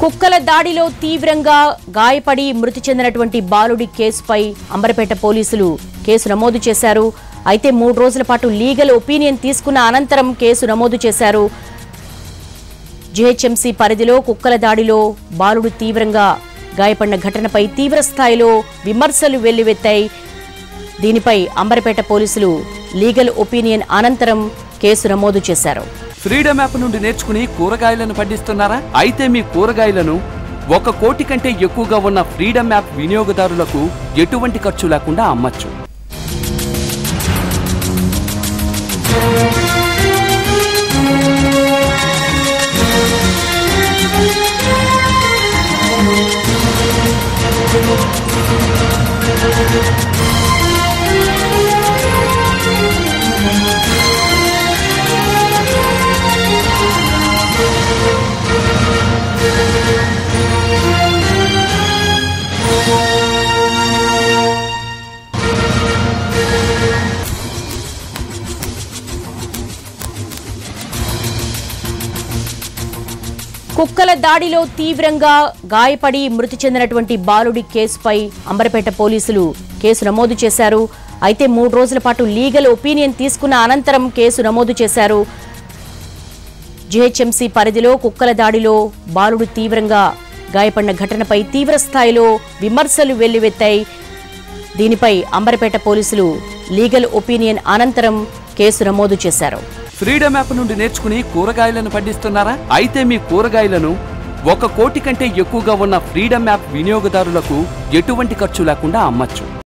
కుక్కల దాడిలో తీవ్రంగా గాయపడి మృతి చెందినటువంటి బాలుడి కేసుపై అంబరపేట పోలీసులు కేసు నమోదు చేశారు అయితే మూడు రోజుల పాటు లీగల్ ఒపీనియన్ తీసుకున్న అనంతరం కేసు నమోదు చేశారు జీహెచ్ఎంసీ పరిధిలో కుక్కల దాడిలో బాలుడు తీవ్రంగా గాయపడిన ఘటనపై తీవ్ర స్థాయిలో విమర్శలు వెల్లువెత్తాయి దీనిపై అంబరపేట పోలీసులు లీగల్ ఒపీనియన్ అనంతరం కేసు నమోదు చేశారు ఫ్రీడమ్ యాప్ నుండి నేర్చుకుని కూరగాయలను పండిస్తున్నారా అయితే మీ కూరగాయలను ఒక కోటి కంటే ఎక్కువగా ఉన్న ఫ్రీడమ్ యాప్ వినియోగదారులకు ఎటువంటి ఖర్చు లేకుండా అమ్మచ్చు కుక్కల దాడిలో తీవ్రంగా గాయపడి మృతి చెందినటువంటి బాలుడి కేసుపై అంబరపేట పోలీసులు కేసు నమోదు చేశారు అయితే మూడు రోజుల పాటు లీగల్ ఒపీనియన్ తీసుకున్న అనంతరం కేసు నమోదు చేశారు జీహెచ్ఎంసీ పరిధిలో కుక్కల దాడిలో బాలుడు తీవ్రంగా గాయపడిన ఘటనపై తీవ్ర స్థాయిలో విమర్శలు వెల్లువెత్తాయి దీనిపై అంబరపేట పోలీసులు లీగల్ ఒపీనియన్ అనంతరం కేసు నమోదు చేశారు ఫ్రీడమ్ యాప్ నుండి నేర్చుకుని కూరగాయలను పండిస్తున్నారా అయితే మీ కూరగాయలను ఒక కోటి కంటే ఎక్కువగా ఉన్న ఫ్రీడమ్ యాప్ వినియోగదారులకు ఎటువంటి ఖర్చు లేకుండా అమ్మచ్చు